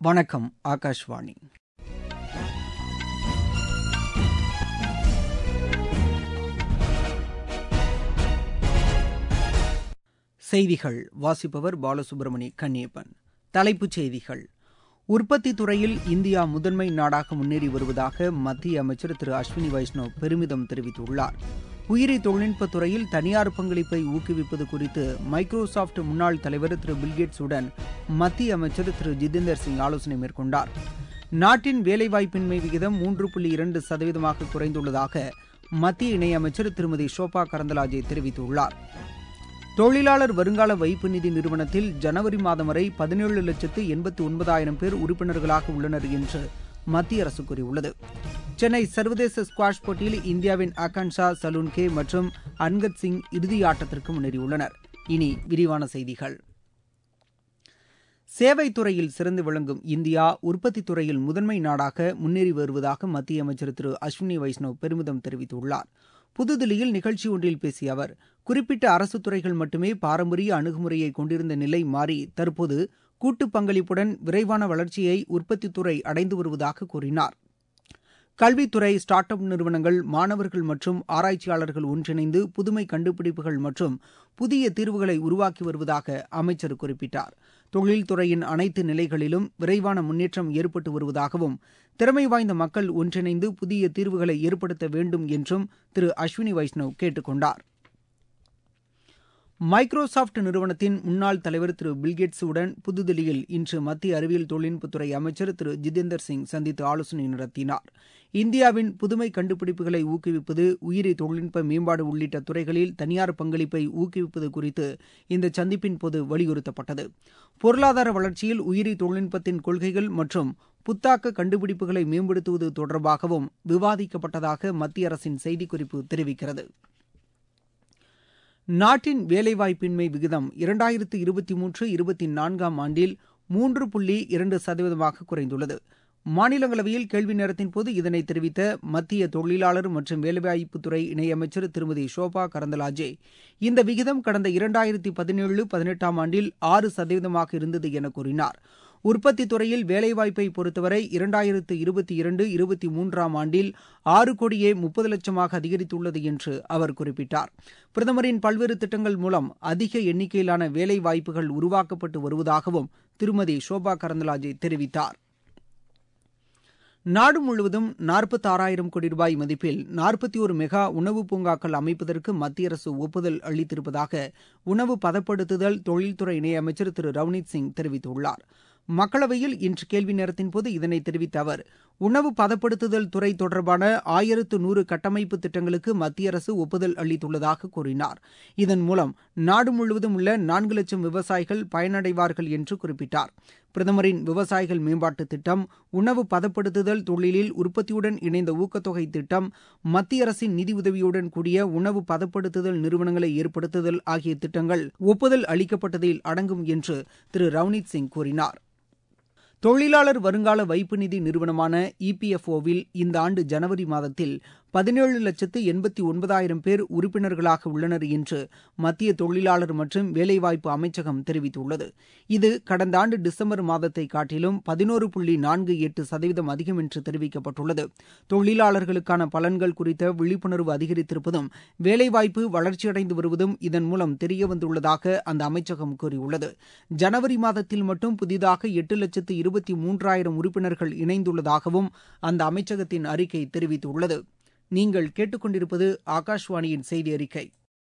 வணக்கம் ஆகாஷ்வாணி செய்திகள் வாசிப்பவர் பாலசுப்ரமணி கன்னியப்பன் தலைப்புச் செய்திகள் உற்பத்தி துறையில் இந்தியா முதன்மை நாடாக முன்னேறி வருவதாக மத்திய அமைச்சர் திரு அஸ்வினி வைஷ்ணவ் பெருமிதம் தெரிவித்துள்ளார் உயிரி தொழில்நுட்பத் துறையில் தனியார் பங்களிப்பை ஊக்குவிப்பது குறித்து மைக்ரோசாப்ட் முன்னாள் தலைவர் திரு பில்கேட்ஸுடன் மத்திய அமைச்சர் திரு ஜிதேந்தர் சிங் ஆலோசனை மேற்கொண்டார் நாட்டின் வேலைவாய்ப்பின்மை விகிதம் மூன்று புள்ளி இரண்டு சதவீதமாக குறைந்துள்ளதாக மத்திய இணையமைச்சர் திருமதி ஷோபா கரந்தலாஜே தெரிவித்துள்ளார் தொழிலாளர் வருங்கால வைப்பு நிதி நிறுவனத்தில் ஜனவரி மாதம் வரை பதினேழு லட்சத்து எண்பத்தி ஒன்பதாயிரம் பேர் உறுப்பினர்களாக உள்ளனர் என்று மத்திய அரசு கூறியுள்ளது சென்னை சர்வதேச ஸ்குவாஷ் போட்டியில் இந்தியாவின் ஆகான்ஷா சலூன்கே மற்றும் அன்கத் சிங் இறுதி ஆட்டத்திற்கு முன்னேறியுள்ளனர் இனி விரிவான செய்திகள் சேவைத் துறையில் சிறந்து விளங்கும் இந்தியா உற்பத்தி துறையில் முதன்மை நாடாக முன்னேறி வருவதாக மத்திய அமைச்சர் திரு அஸ்வினி வைஷ்ணவ் பெருமிதம் தெரிவித்துள்ளார் புதுதில்லியில் நிகழ்ச்சி ஒன்றில் பேசிய அவர் குறிப்பிட்ட அரசு துறைகள் மட்டுமே பாரம்பரிய அணுகுமுறையை கொண்டிருந்த நிலை மாறி தற்போது கூட்டு பங்களிப்புடன் விரைவான வளர்ச்சியை உற்பத்தித்துறை அடைந்து வருவதாக கூறினார் கல்வித்துறை ஸ்டார்ட் அப் நிறுவனங்கள் மாணவர்கள் மற்றும் ஆராய்ச்சியாளர்கள் ஒன்றிணைந்து புதுமை கண்டுபிடிப்புகள் மற்றும் புதிய தீர்வுகளை உருவாக்கி வருவதாக அமைச்சர் குறிப்பிட்டார் தொழில்துறையின் அனைத்து நிலைகளிலும் விரைவான முன்னேற்றம் ஏற்பட்டு வருவதாகவும் திறமை வாய்ந்த மக்கள் ஒன்றிணைந்து புதிய தீர்வுகளை ஏற்படுத்த வேண்டும் என்றும் திரு அஸ்வினி வைஷ்ணவ் கேட்டுக் கொண்டார் மைக்ரோசாப்ட் நிறுவனத்தின் முன்னாள் தலைவர் திரு பில்கேட்ஸுடன் புதுதில்லியில் இன்று மத்திய அறிவியல் தொழில்நுட்பத்துறை அமைச்சர் திரு ஜிதேந்தர் சிங் சந்தித்து ஆலோசனை நடத்தினார் இந்தியாவின் புதுமை கண்டுபிடிப்புகளை ஊக்குவிப்பது உயிரி தொழில்நுட்ப மேம்பாடு உள்ளிட்ட துறைகளில் தனியார் பங்களிப்பை ஊக்குவிப்பது குறித்து இந்த சந்திப்பின் போது வலியுறுத்தப்பட்டது பொருளாதார வளர்ச்சியில் உயிரி தொழில்நுட்பத்தின் கொள்கைகள் மற்றும் புத்தாக்க கண்டுபிடிப்புகளை மேம்படுத்துவது தொடர்பாகவும் விவாதிக்கப்பட்டதாக மத்திய அரசின் செய்திக்குறிப்பு தெரிவிக்கிறது நாட்டின் வேலைவாய்ப்பின்மை விகிதம் இரண்டாயிரத்து இருபத்தி மூன்று இருபத்தி நான்காம் ஆண்டில் மூன்று புள்ளி இரண்டு சதவீதமாக குறைந்துள்ளது மாநிலங்களவையில் கேள்வி நேரத்தின் போது இதனை தெரிவித்த மத்திய தொழிலாளர் மற்றும் வேலைவாய்ப்புத்துறை இணையமைச்சர் திருமதி ஷோபா கரந்தலாஜே இந்த விகிதம் கடந்த இரண்டாயிரத்தி பதினேழு பதினெட்டாம் ஆண்டில் ஆறு சதவீதமாக இருந்தது என கூறினார் உற்பத்தி துறையில் வேலைவாய்ப்பை பொறுத்தவரை இரண்டாயிரத்து இருபத்தி இரண்டு இருபத்தி மூன்றாம் ஆண்டில் ஆறு கோடியே முப்பது லட்சமாக அதிகரித்துள்ளது என்று அவர் குறிப்பிட்டார் பிரதமரின் பல்வேறு திட்டங்கள் மூலம் அதிக எண்ணிக்கையிலான வேலை வாய்ப்புகள் உருவாக்கப்பட்டு வருவதாகவும் திருமதி ஷோபா கரந்தலாஜே தெரிவித்தார் நாடு முழுவதும் நாற்பத்தாறாயிரம் கோடி ரூபாய் மதிப்பில் நாற்பத்தி ஒரு மெகா உணவு பூங்காக்கள் அமைப்பதற்கு மத்திய அரசு ஒப்புதல் அளித்திருப்பதாக உணவு பதப்படுத்துதல் தொழில்துறை இணையமைச்சர் திரு ரவ்னீத் சிங் தெரிவித்துள்ளார் மக்களவையில் இன்று கேள்வி நேரத்தின் போது இதனை தெரிவித்த அவர் உணவு பதப்படுத்துதல் துறை தொடர்பான ஆயிரத்து நூறு கட்டமைப்பு திட்டங்களுக்கு மத்திய அரசு ஒப்புதல் அளித்துள்ளதாக கூறினார் இதன் மூலம் நாடு முழுவதும் உள்ள நான்கு லட்சம் விவசாயிகள் பயனடைவார்கள் என்று குறிப்பிட்டார் பிரதமரின் விவசாயிகள் மேம்பாட்டு திட்டம் உணவு பதப்படுத்துதல் தொழிலில் உற்பத்தியுடன் இணைந்த ஊக்கத்தொகை திட்டம் மத்திய அரசின் நிதியுதவியுடன் கூடிய உணவு பதப்படுத்துதல் நிறுவனங்களை ஏற்படுத்துதல் ஆகிய திட்டங்கள் ஒப்புதல் அளிக்கப்பட்டதில் அடங்கும் என்று திரு ரவ்னீத் சிங் கூறினார் தொழிலாளர் வருங்கால வைப்பு நிதி நிறுவனமான இபிஎஃப்ஓவில் இந்த ஆண்டு ஜனவரி மாதத்தில் பதினேழு லட்சத்து எண்பத்தி ஒன்பதாயிரம் பேர் உறுப்பினர்களாக உள்ளனர் என்று மத்திய தொழிலாளர் மற்றும் வேலைவாய்ப்பு அமைச்சகம் தெரிவித்துள்ளது இது கடந்த ஆண்டு டிசம்பர் மாதத்தை காட்டிலும் பதினோரு புள்ளி நான்கு எட்டு சதவீதம் அதிகம் என்று தெரிவிக்கப்பட்டுள்ளது தொழிலாளர்களுக்கான பலன்கள் குறித்த விழிப்புணர்வு அதிகரித்திருப்பதும் வேலைவாய்ப்பு வளர்ச்சியடைந்து வருவதும் இதன் மூலம் தெரியவந்துள்ளதாக அந்த அமைச்சகம் கூறியுள்ளது ஜனவரி மாதத்தில் மட்டும் புதிதாக எட்டு லட்சத்து இருபத்தி மூன்றாயிரம் உறுப்பினர்கள் இணைந்துள்ளதாகவும் அந்த அமைச்சகத்தின் அறிக்கை தெரிவித்துள்ளது நீங்கள் கேட்டுக்கொண்டிருப்பது ஆகாஷ்வாணியின் செய்தி அறிக்கை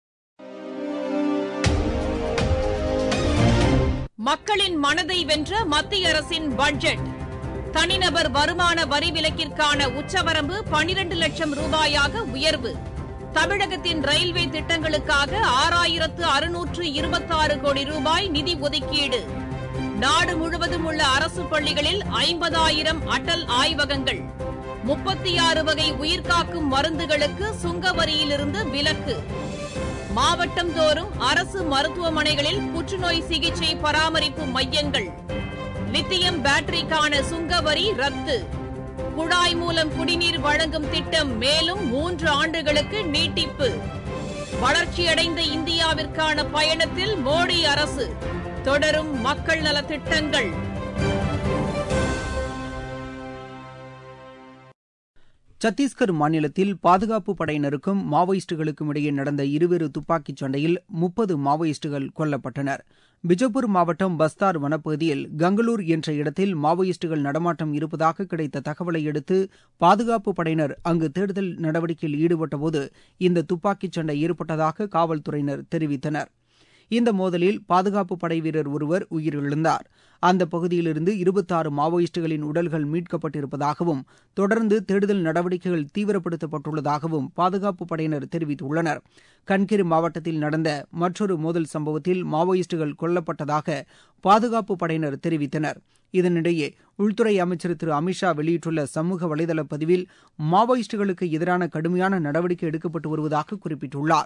மக்களின் மனதை வென்ற மத்திய அரசின் பட்ஜெட் தனிநபர் வருமான வரி விலக்கிற்கான உச்சவரம்பு பனிரண்டு லட்சம் ரூபாயாக உயர்வு தமிழகத்தின் ரயில்வே திட்டங்களுக்காக ஆறாயிரத்து அறுநூற்று இருபத்தாறு கோடி ரூபாய் நிதி ஒதுக்கீடு நாடு முழுவதும் உள்ள அரசு பள்ளிகளில் ஐம்பதாயிரம் அடல் ஆய்வகங்கள் முப்பத்தி ஆறு வகை உயிர்காக்கும் மருந்துகளுக்கு சுங்க வரியிலிருந்து விலக்கு மாவட்டம் தோறும் அரசு மருத்துவமனைகளில் புற்றுநோய் சிகிச்சை பராமரிப்பு மையங்கள் லித்தியம் பேட்டரிக்கான சுங்க வரி ரத்து குழாய் மூலம் குடிநீர் வழங்கும் திட்டம் மேலும் மூன்று ஆண்டுகளுக்கு நீட்டிப்பு வளர்ச்சியடைந்த இந்தியாவிற்கான பயணத்தில் மோடி அரசு தொடரும் மக்கள் நலத்திட்டங்கள் சத்தீஸ்கர் மாநிலத்தில் பாதுகாப்பு படையினருக்கும் மாவோயிஸ்டுகளுக்கும் இடையே நடந்த இருவேறு துப்பாக்கிச் சண்டையில் முப்பது மாவோயிஸ்டுகள் கொல்லப்பட்டனர் பிஜப்பூர் மாவட்டம் பஸ்தார் வனப்பகுதியில் கங்களூர் என்ற இடத்தில் மாவோயிஸ்டுகள் நடமாட்டம் இருப்பதாக கிடைத்த தகவலை அடுத்து பாதுகாப்பு படையினர் அங்கு தேடுதல் நடவடிக்கையில் ஈடுபட்டபோது இந்த துப்பாக்கிச் சண்டை ஏற்பட்டதாக காவல்துறையினர் தெரிவித்தனர் இந்த மோதலில் பாதுகாப்பு படை வீரர் ஒருவர் உயிரிழந்தார் அந்த பகுதியிலிருந்து இருபத்தாறு மாவோயிஸ்டுகளின் உடல்கள் மீட்கப்பட்டிருப்பதாகவும் தொடர்ந்து தேடுதல் நடவடிக்கைகள் தீவிரப்படுத்தப்பட்டுள்ளதாகவும் பாதுகாப்பு படையினர் தெரிவித்துள்ளனர் கன்கிர் மாவட்டத்தில் நடந்த மற்றொரு மோதல் சம்பவத்தில் மாவோயிஸ்டுகள் கொல்லப்பட்டதாக பாதுகாப்பு படையினர் தெரிவித்தனர் இதனிடையே உள்துறை அமைச்சர் திரு அமித்ஷா வெளியிட்டுள்ள சமூக வலைதள பதிவில் மாவோயிஸ்டுகளுக்கு எதிரான கடுமையான நடவடிக்கை எடுக்கப்பட்டு வருவதாக குறிப்பிட்டுள்ளார்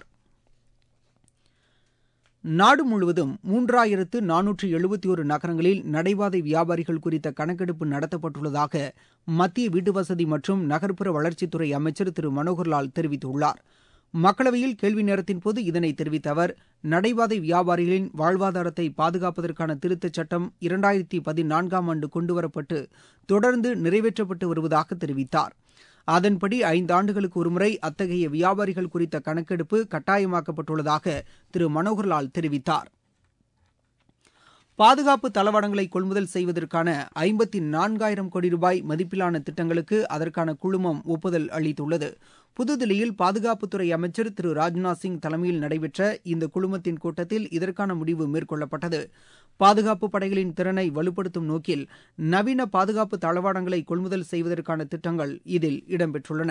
நாடு முழுவதும் மூன்றாயிரத்து நானூற்று எழுபத்தி ஒரு நகரங்களில் நடைபாதை வியாபாரிகள் குறித்த கணக்கெடுப்பு நடத்தப்பட்டுள்ளதாக மத்திய வீட்டுவசதி மற்றும் நகர்ப்புற வளர்ச்சித்துறை அமைச்சர் திரு மனோகர்லால் தெரிவித்துள்ளார் மக்களவையில் கேள்வி நேரத்தின் போது இதனை தெரிவித்த அவர் நடைபாதை வியாபாரிகளின் வாழ்வாதாரத்தை பாதுகாப்பதற்கான திருத்தச் சட்டம் இரண்டாயிரத்தி பதினான்காம் ஆண்டு கொண்டுவரப்பட்டு தொடர்ந்து நிறைவேற்றப்பட்டு வருவதாக தெரிவித்தார் அதன்படி ஐந்தாண்டுகளுக்கு ஒருமுறை அத்தகைய வியாபாரிகள் குறித்த கணக்கெடுப்பு கட்டாயமாக்கப்பட்டுள்ளதாக திரு மனோகர்லால் தெரிவித்தார் பாதுகாப்பு தளவாடங்களை கொள்முதல் செய்வதற்கான ஐம்பத்தி நான்காயிரம் கோடி ரூபாய் மதிப்பிலான திட்டங்களுக்கு அதற்கான குழுமம் ஒப்புதல் அளித்துள்ளது புதுதில்லியில் பாதுகாப்புத்துறை அமைச்சர் திரு ராஜ்நாத் சிங் தலைமையில் நடைபெற்ற இந்த குழுமத்தின் கூட்டத்தில் இதற்கான முடிவு மேற்கொள்ளப்பட்டது பாதுகாப்பு படைகளின் திறனை வலுப்படுத்தும் நோக்கில் நவீன பாதுகாப்பு தளவாடங்களை கொள்முதல் செய்வதற்கான திட்டங்கள் இதில் இடம்பெற்றுள்ளன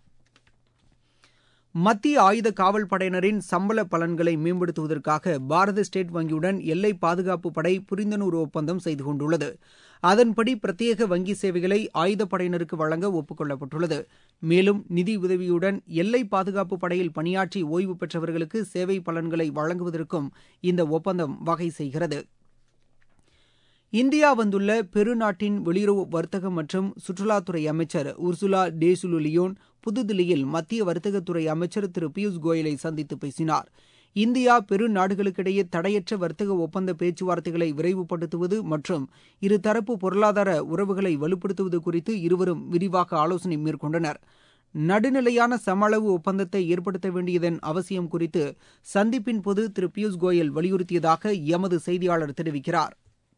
மத்திய ஆயுத காவல் படையினரின் சம்பள பலன்களை மேம்படுத்துவதற்காக பாரத ஸ்டேட் வங்கியுடன் எல்லை பாதுகாப்பு படை புரிந்துணர்வு ஒப்பந்தம் செய்து கொண்டுள்ளது அதன்படி பிரத்யேக வங்கி சேவைகளை ஆயுதப்படையினருக்கு வழங்க ஒப்புக் மேலும் நிதி உதவியுடன் எல்லை பாதுகாப்பு படையில் பணியாற்றி ஓய்வு பெற்றவர்களுக்கு சேவை பலன்களை வழங்குவதற்கும் இந்த ஒப்பந்தம் வகை செய்கிறது இந்தியா வந்துள்ள பெருநாட்டின் வெளியுறவு வர்த்தகம் மற்றும் சுற்றுலாத்துறை அமைச்சர் உர்சுலா டேசுலுலியோன் புதுதில்லியில் மத்திய வர்த்தகத்துறை அமைச்சர் திரு பியூஷ் கோயலை சந்தித்து பேசினார் இந்தியா பெரு நாடுகளுக்கிடையே தடையற்ற வர்த்தக ஒப்பந்த பேச்சுவார்த்தைகளை விரைவுபடுத்துவது மற்றும் இருதரப்பு பொருளாதார உறவுகளை வலுப்படுத்துவது குறித்து இருவரும் விரிவாக ஆலோசனை மேற்கொண்டனர் நடுநிலையான சம அளவு ஒப்பந்தத்தை ஏற்படுத்த வேண்டியதன் அவசியம் குறித்து சந்திப்பின் போது திரு பியூஷ் கோயல் வலியுறுத்தியதாக எமது செய்தியாளர் தெரிவிக்கிறார்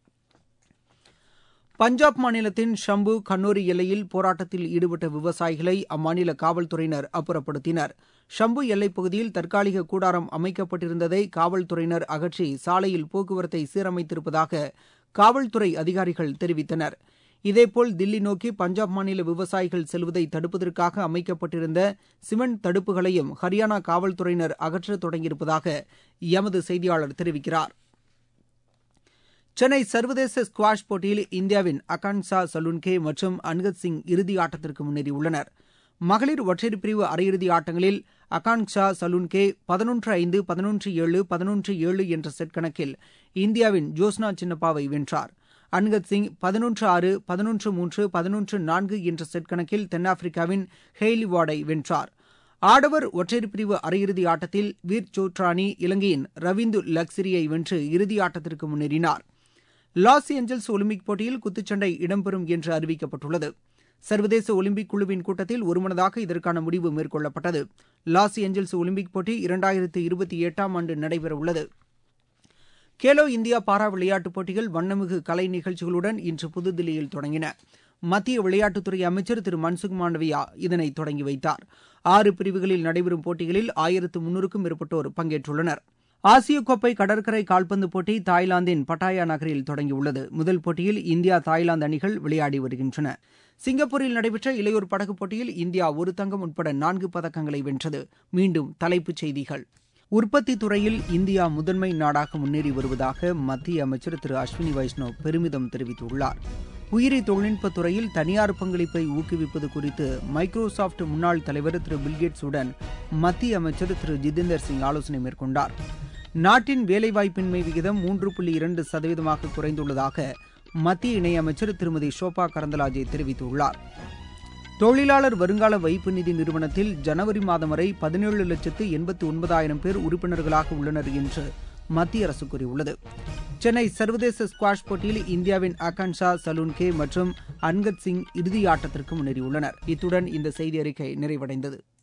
பஞ்சாப் மாநிலத்தின் ஷம்பு கன்னோரி எல்லையில் போராட்டத்தில் ஈடுபட்ட விவசாயிகளை அம்மாநில காவல்துறையினர் அப்புறப்படுத்தினர் ஷம்பு எல்லைப் பகுதியில் தற்காலிக கூடாரம் அமைக்கப்பட்டிருந்ததை காவல்துறையினர் அகற்றி சாலையில் போக்குவரத்தை சீரமைத்திருப்பதாக காவல்துறை அதிகாரிகள் தெரிவித்தனர் இதேபோல் தில்லி நோக்கி பஞ்சாப் மாநில விவசாயிகள் செல்வதை தடுப்பதற்காக அமைக்கப்பட்டிருந்த சிமெண்ட் தடுப்புகளையும் ஹரியானா காவல்துறையினர் அகற்றத் தொடங்கியிருப்பதாக எமது செய்தியாளர் தெரிவிக்கிறார் சென்னை சர்வதேச ஸ்குவாஷ் போட்டியில் இந்தியாவின் அகான்சா சலுன்கே மற்றும் அன்கத் சிங் இறுதி ஆட்டத்திற்கு முன்னேறியுள்ளனர் மகளிர் ஒற்றையர் பிரிவு அரையிறுதி ஆட்டங்களில் அகான்ஷா சலுன்கே பதினொன்று ஐந்து பதினொன்று ஏழு பதினொன்று ஏழு என்ற செட் கணக்கில் இந்தியாவின் ஜோஸ்னா சின்னப்பாவை வென்றார் அன்கத் சிங் பதினொன்று ஆறு பதினொன்று மூன்று பதினொன்று நான்கு என்ற செட் கணக்கில் தென்னாப்பிரிக்காவின் ஹெய்லி வார்டை வென்றார் ஆடவர் ஒற்றையர் பிரிவு அரையிறுதி ஆட்டத்தில் வீர் சோட்ரானி இலங்கையின் ரவீந்து லக்ஸரியை வென்று இறுதி ஆட்டத்திற்கு முன்னேறினார் லாஸ் ஏஞ்சல்ஸ் ஒலிம்பிக் போட்டியில் குத்துச்சண்டை இடம்பெறும் என்று அறிவிக்கப்பட்டுள்ளது சர்வதேச ஒலிம்பிக் குழுவின் கூட்டத்தில் ஒருமனதாக இதற்கான முடிவு மேற்கொள்ளப்பட்டது லாஸ் ஏஞ்சல்ஸ் ஒலிம்பிக் போட்டி இரண்டாயிரத்து இருபத்தி எட்டாம் ஆண்டு நடைபெறவுள்ளது கேலோ இந்தியா பாரா விளையாட்டுப் போட்டிகள் வண்ணமிகு கலை நிகழ்ச்சிகளுடன் இன்று புதுதில்லியில் தொடங்கின மத்திய விளையாட்டுத்துறை அமைச்சர் திரு மன்சுக் மாண்டவியா இதனை தொடங்கி வைத்தார் ஆறு பிரிவுகளில் நடைபெறும் போட்டிகளில் ஆயிரத்து முன்னூறுக்கும் மேற்பட்டோர் பங்கேற்றுள்ளனர் ஆசிய கோப்பை கடற்கரை கால்பந்து போட்டி தாய்லாந்தின் பட்டாயா நகரில் தொடங்கியுள்ளது முதல் போட்டியில் இந்தியா தாய்லாந்து அணிகள் விளையாடி வருகின்றன சிங்கப்பூரில் நடைபெற்ற இளையோர் படகு போட்டியில் இந்தியா ஒரு தங்கம் உட்பட நான்கு பதக்கங்களை வென்றது மீண்டும் தலைப்புச் செய்திகள் உற்பத்தி துறையில் இந்தியா முதன்மை நாடாக முன்னேறி வருவதாக மத்திய அமைச்சர் திரு அஸ்வினி வைஷ்ணவ் பெருமிதம் தெரிவித்துள்ளார் உயிரி தொழில்நுட்பத் துறையில் தனியார் பங்களிப்பை ஊக்குவிப்பது குறித்து மைக்ரோசாப்ட் முன்னாள் தலைவர் திரு பில்கேட்ஸுடன் மத்திய அமைச்சர் திரு ஜிதேந்தர் சிங் ஆலோசனை மேற்கொண்டார் நாட்டின் வேலைவாய்ப்பின்மை விகிதம் மூன்று புள்ளி இரண்டு சதவீதமாக குறைந்துள்ளதாக மத்திய இணையமைச்சர் திருமதி ஷோபா கரந்தலாஜே தெரிவித்துள்ளார் தொழிலாளர் வருங்கால வைப்பு நிதி நிறுவனத்தில் ஜனவரி மாதம் வரை பதினேழு லட்சத்து எண்பத்தி ஒன்பதாயிரம் பேர் உறுப்பினர்களாக உள்ளனர் என்று மத்திய அரசு கூறியுள்ளது சென்னை சர்வதேச ஸ்குவாஷ் போட்டியில் இந்தியாவின் ஆகான்ஷா சலூன்கே மற்றும் அன்கத் சிங் இறுதி ஆட்டத்திற்கு முன்னேறியுள்ளனர் இத்துடன் இந்த செய்தி அறிக்கை நிறைவடைந்தது